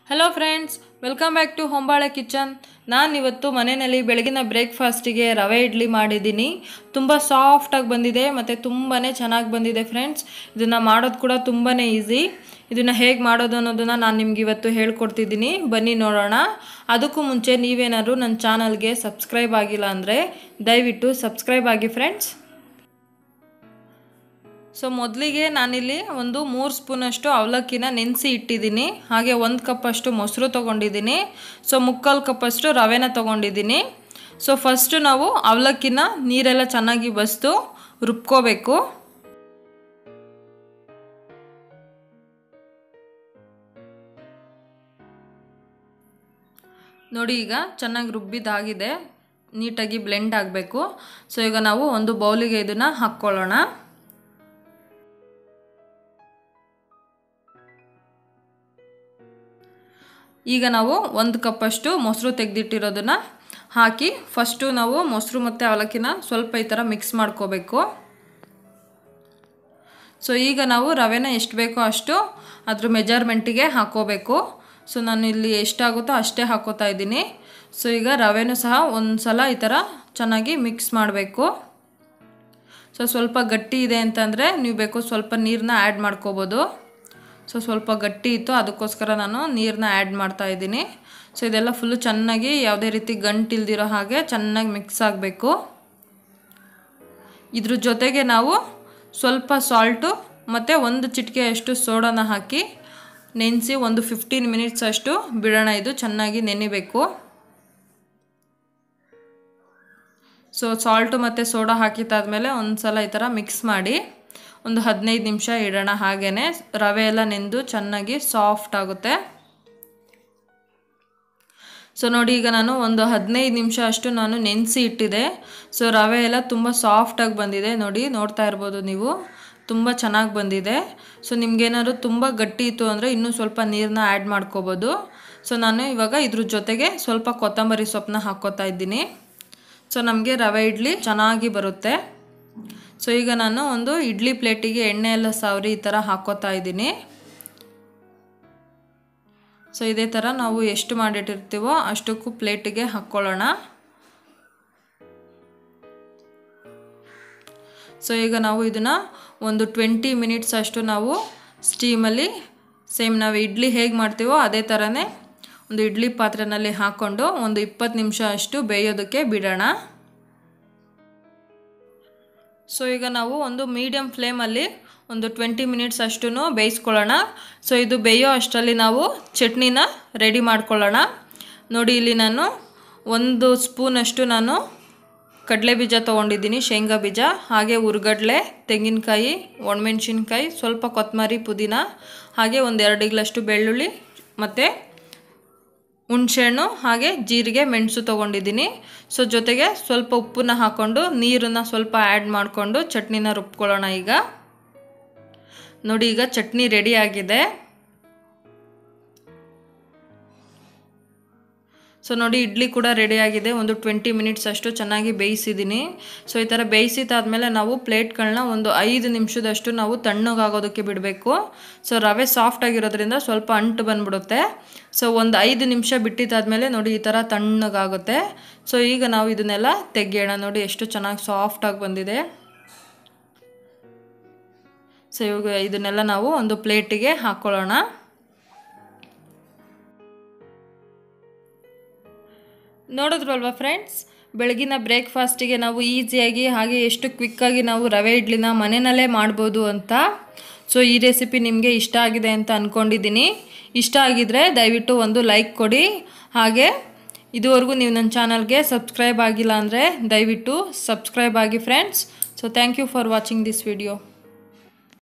hello friends welcome back to Hombale kitchen ನಾನಿವತ್ತು ಮನೆಯಲ್ಲಿ ಬೆಳಗಿನ ಬ್ರೇಕ್ಫಾಸ್ಟಿಗೆ ರವೆ ಇಡ್ಲಿ ಮಾಡಿದ್ದೀನಿ ತುಂಬ ಸಾಫ್ಟಾಗಿ ಬಂದಿದೆ ಮತ್ತು ತುಂಬಾ ಚೆನ್ನಾಗಿ ಬಂದಿದೆ ಫ್ರೆಂಡ್ಸ್ ಇದನ್ನು ಮಾಡೋದು ಕೂಡ ತುಂಬಾ ಈಸಿ ಇದನ್ನು ಹೇಗೆ ಮಾಡೋದು ಅನ್ನೋದನ್ನು ನಾನು ನಿಮ್ಗೆ ಇವತ್ತು ಹೇಳ್ಕೊಡ್ತಿದ್ದೀನಿ ಬನ್ನಿ ನೋಡೋಣ ಅದಕ್ಕೂ ಮುಂಚೆ ನೀವೇನಾದ್ರು ನನ್ನ ಚಾನಲ್ಗೆ ಸಬ್ಸ್ಕ್ರೈಬ್ ಆಗಿಲ್ಲ ಅಂದರೆ ದಯವಿಟ್ಟು ಸಬ್ಸ್ಕ್ರೈಬ್ ಆಗಿ ಫ್ರೆಂಡ್ಸ್ ಸೊ ಮೊದಲಿಗೆ ನಾನಿಲ್ಲಿ ಒಂದು ಮೂರು ಸ್ಪೂನಷ್ಟು ಅವಲಕ್ಕಿನ ನೆನೆಸಿ ಇಟ್ಟಿದ್ದೀನಿ ಹಾಗೆ ಒಂದು ಕಪ್ಪಷ್ಟು ಮೊಸರು ತೊಗೊಂಡಿದ್ದೀನಿ ಸೊ ಮುಕ್ಕಾಲು ಕಪ್ಪಷ್ಟು ರವೆನ ತೊಗೊಂಡಿದ್ದೀನಿ ಸೊ ಫಸ್ಟು ನಾವು ಅವಲಕ್ಕಿನ ನೀರೆಲ್ಲ ಚೆನ್ನಾಗಿ ಬಸ್ದು ರುಬ್ಕೋಬೇಕು ನೋಡಿ ಈಗ ಚೆನ್ನಾಗಿ ರುಬ್ಬಿದಾಗಿದೆ ನೀಟಾಗಿ ಬ್ಲೆಂಡ್ ಆಗಬೇಕು ಸೊ ಈಗ ನಾವು ಒಂದು ಬೌಲಿಗೆ ಇದನ್ನು ಹಾಕ್ಕೊಳ್ಳೋಣ ಈಗ ನಾವು ಒಂದು ಕಪ್ಪಷ್ಟು ಮೊಸರು ತೆಗೆದಿಟ್ಟಿರೋದನ್ನ ಹಾಕಿ ಫಸ್ಟು ನಾವು ಮೊಸರು ಮತ್ತು ಅವಲಕ್ಕಿನ ಸ್ವಲ್ಪ ಈ ಥರ ಮಿಕ್ಸ್ ಮಾಡ್ಕೋಬೇಕು ಸೊ ಈಗ ನಾವು ರವೆನ ಎಷ್ಟು ಬೇಕೋ ಅಷ್ಟು ಅದ್ರ ಮೆಜರ್ಮೆಂಟಿಗೆ ಹಾಕೋಬೇಕು ಸೊ ನಾನು ಇಲ್ಲಿ ಎಷ್ಟಾಗುತ್ತೋ ಅಷ್ಟೇ ಹಾಕೋತಾ ಇದ್ದೀನಿ ಸೊ ಈಗ ರವೆನೂ ಸಹ ಒಂದು ಸಲ ಈ ಥರ ಚೆನ್ನಾಗಿ ಮಿಕ್ಸ್ ಮಾಡಬೇಕು ಸೊ ಸ್ವಲ್ಪ ಗಟ್ಟಿ ಇದೆ ಅಂತಂದರೆ ನೀವು ಬೇಕು ಸ್ವಲ್ಪ ನೀರನ್ನ ಆ್ಯಡ್ ಮಾಡ್ಕೋಬೋದು ಸೊ ಸ್ವಲ್ಪ ಗಟ್ಟಿ ಇತ್ತು ಅದಕ್ಕೋಸ್ಕರ ನಾನು ನೀರನ್ನ ಆ್ಯಡ್ ಮಾಡ್ತಾ ಇದ್ದೀನಿ ಸೊ ಇದೆಲ್ಲ ಫುಲ್ಲು ಚೆನ್ನಾಗಿ ಯಾವುದೇ ರೀತಿ ಗಂಟಿಲ್ದಿರೋ ಹಾಗೆ ಚೆನ್ನಾಗಿ ಮಿಕ್ಸ್ ಆಗಬೇಕು ಇದ್ರ ಜೊತೆಗೆ ನಾವು ಸ್ವಲ್ಪ ಸಾಲ್ಟು ಮತ್ತು ಒಂದು ಚಿಟಿಕೆಯಷ್ಟು ಸೋಡಾನ ಹಾಕಿ ನೆನೆಸಿ ಒಂದು ಫಿಫ್ಟೀನ್ ಮಿನಿಟ್ಸ್ ಅಷ್ಟು ಬಿಡೋಣ ಇದು ಚೆನ್ನಾಗಿ ನೆನಿಬೇಕು ಸೊ ಸಾಲ್ಟು ಮತ್ತು ಸೋಡಾ ಹಾಕಿದ್ದಾದಮೇಲೆ ಒಂದು ಸಲ ಈ ಥರ ಮಿಕ್ಸ್ ಮಾಡಿ ಒಂದು ಹದಿನೈದು ನಿಮಿಷ ಇಡೋಣ ಹಾಗೇ ರವೆ ಎಲ್ಲ ನೆಂದು ಚೆನ್ನಾಗಿ ಸಾಫ್ಟ್ ಆಗುತ್ತೆ ಸೊ ನೋಡಿ ಈಗ ನಾನು ಒಂದು ಹದಿನೈದು ನಿಮಿಷ ಅಷ್ಟು ನಾನು ನೆನೆಸಿ ಇಟ್ಟಿದೆ ಸೊ ರವೆ ಎಲ್ಲ ತುಂಬ ಸಾಫ್ಟಾಗಿ ಬಂದಿದೆ ನೋಡಿ ನೋಡ್ತಾ ಇರ್ಬೋದು ನೀವು ತುಂಬ ಚೆನ್ನಾಗಿ ಬಂದಿದೆ ಸೊ ನಿಮ್ಗೇನಾದ್ರು ತುಂಬ ಗಟ್ಟಿ ಇತ್ತು ಅಂದರೆ ಇನ್ನೂ ಸ್ವಲ್ಪ ನೀರನ್ನ ಆ್ಯಡ್ ಮಾಡ್ಕೋಬೋದು ಸೊ ನಾನು ಇವಾಗ ಇದ್ರ ಜೊತೆಗೆ ಸ್ವಲ್ಪ ಕೊತ್ತಂಬರಿ ಸೊಪ್ಪನ್ನ ಹಾಕ್ಕೋತಾ ಇದ್ದೀನಿ ಸೊ ನಮಗೆ ರವೆ ಇಡ್ಲಿ ಚೆನ್ನಾಗಿ ಬರುತ್ತೆ ಸೊ ಈಗ ನಾನು ಒಂದು ಇಡ್ಲಿ ಪ್ಲೇಟಿಗೆ ಎಣ್ಣೆ ಎಲ್ಲ ಸಾವರಿ ಈ ಥರ ಹಾಕ್ಕೋತಾ ಇದ್ದೀನಿ ಸೊ ಇದೇ ಥರ ನಾವು ಎಷ್ಟು ಮಾಡಿಟ್ಟಿರ್ತೀವೋ ಅಷ್ಟಕ್ಕೂ ಪ್ಲೇಟಿಗೆ ಹಾಕ್ಕೊಳ್ಳೋಣ ಸೊ ಈಗ ನಾವು ಇದನ್ನು ಒಂದು ಟ್ವೆಂಟಿ ಮಿನಿಟ್ಸ್ ಅಷ್ಟು ನಾವು ಸ್ಟೀಮಲ್ಲಿ ಸೇಮ್ ನಾವು ಇಡ್ಲಿ ಹೇಗೆ ಮಾಡ್ತೀವೋ ಅದೇ ಥರನೇ ಒಂದು ಇಡ್ಲಿ ಪಾತ್ರೆನಲ್ಲಿ ಹಾಕ್ಕೊಂಡು ಒಂದು ಇಪ್ಪತ್ತು ನಿಮಿಷ ಅಷ್ಟು ಬೇಯೋದಕ್ಕೆ ಬಿಡೋಣ ಸೊ ಈಗ ನಾವು ಒಂದು ಮೀಡಿಯಮ್ ಫ್ಲೇಮಲ್ಲಿ ಒಂದು ಟ್ವೆಂಟಿ ಮಿನಿಟ್ಸ್ ಅಷ್ಟು ಬೇಯಿಸ್ಕೊಳ್ಳೋಣ ಸೊ ಇದು ಬೇಯೋ ಅಷ್ಟರಲ್ಲಿ ನಾವು ಚಟ್ನಿನ ರೆಡಿ ಮಾಡ್ಕೊಳ್ಳೋಣ ನೋಡಿ ಇಲ್ಲಿ ನಾನು ಒಂದು ಸ್ಪೂನಷ್ಟು ನಾನು ಕಡಲೆ ಬೀಜ ತೊಗೊಂಡಿದ್ದೀನಿ ಶೇಂಗಾ ಬೀಜ ಹಾಗೆ ಉರ್ಗಡ್ಲೆ ತೆಂಗಿನಕಾಯಿ ಒಣಮೆಣ್ಸಿನ್ಕಾಯಿ ಸ್ವಲ್ಪ ಕೊತ್ತಂಬರಿ ಪುದೀನ ಹಾಗೆ ಒಂದು ಎರಡು ಇಗ್ಲಷ್ಟು ಬೆಳ್ಳುಳ್ಳಿ ಮತ್ತು ಹುಣ್ಸೆಹಣ್ಣು ಹಾಗೆ ಜೀರಿಗೆ ಮೆಣಸು ತೊಗೊಂಡಿದ್ದೀನಿ ಸೊ ಜೊತೆಗೆ ಸ್ವಲ್ಪ ಉಪ್ಪನ್ನ ಹಾಕ್ಕೊಂಡು ನೀರನ್ನು ಸ್ವಲ್ಪ ಆ್ಯಡ್ ಮಾಡಿಕೊಂಡು ಚಟ್ನಿನ ರುಬ್ಕೊಳ್ಳೋಣ ಈಗ ನೋಡಿ ಈಗ ಚಟ್ನಿ ರೆಡಿ ಆಗಿದೆ ಸೊ ನೋಡಿ ಇಡ್ಲಿ ಕೂಡ ರೆಡಿ ಆಗಿದೆ ಒಂದು ಟ್ವೆಂಟಿ ಮಿನಿಟ್ಸ್ ಅಷ್ಟು ಚೆನ್ನಾಗಿ ಬೇಯಿಸಿದ್ದೀನಿ ಸೊ ಈ ಥರ ಬೇಯಿಸಿದಾದ್ಮೇಲೆ ನಾವು ಪ್ಲೇಟ್ಗಳನ್ನ ಒಂದು ಐದು ನಿಮಿಷದಷ್ಟು ನಾವು ತಣ್ಣಗಾಗೋದಕ್ಕೆ ಬಿಡಬೇಕು ಸೊ ರವೆ ಸಾಫ್ಟ್ ಆಗಿರೋದ್ರಿಂದ ಸ್ವಲ್ಪ ಅಂಟು ಬಂದ್ಬಿಡುತ್ತೆ ಸೊ ಒಂದು ಐದು ನಿಮಿಷ ಬಿಟ್ಟಿದ್ದಾದಮೇಲೆ ನೋಡಿ ಈ ಥರ ತಣ್ಣಗಾಗುತ್ತೆ ಸೊ ಈಗ ನಾವು ಇದನ್ನೆಲ್ಲ ತೆಗಿಯೋಣ ನೋಡಿ ಎಷ್ಟು ಚೆನ್ನಾಗಿ ಸಾಫ್ಟಾಗಿ ಬಂದಿದೆ ಸೊ ಇವಾಗ ಇದನ್ನೆಲ್ಲ ನಾವು ಒಂದು ಪ್ಲೇಟಿಗೆ ಹಾಕ್ಕೊಳ್ಳೋಣ ನೋಡಿದ್ರಲ್ವ ಫ್ರೆಂಡ್ಸ್ ಬೆಳಗಿನ ಬ್ರೇಕ್ಫಾಸ್ಟಿಗೆ ನಾವು ಈಸಿಯಾಗಿ ಹಾಗೆ ಎಷ್ಟು ಕ್ವಿಕ್ಕಾಗಿ ನಾವು ರವೆ ಇಡ್ಲಿನ ಮನೆಯಲ್ಲೇ ಮಾಡ್ಬೋದು ಅಂತ ಸೊ ಈ ರೆಸಿಪಿ ನಿಮಗೆ ಇಷ್ಟ ಆಗಿದೆ ಅಂತ ಅಂದ್ಕೊಂಡಿದ್ದೀನಿ ಇಷ್ಟ ಆಗಿದರೆ ದಯವಿಟ್ಟು ಒಂದು ಲೈಕ್ ಕೊಡಿ ಹಾಗೆ ಇದುವರೆಗೂ ನೀವು ನನ್ನ ಚಾನಲ್ಗೆ ಸಬ್ಸ್ಕ್ರೈಬ್ ಆಗಿಲ್ಲ ಅಂದರೆ ದಯವಿಟ್ಟು ಸಬ್ಸ್ಕ್ರೈಬ್ ಆಗಿ friends so thank you for watching this video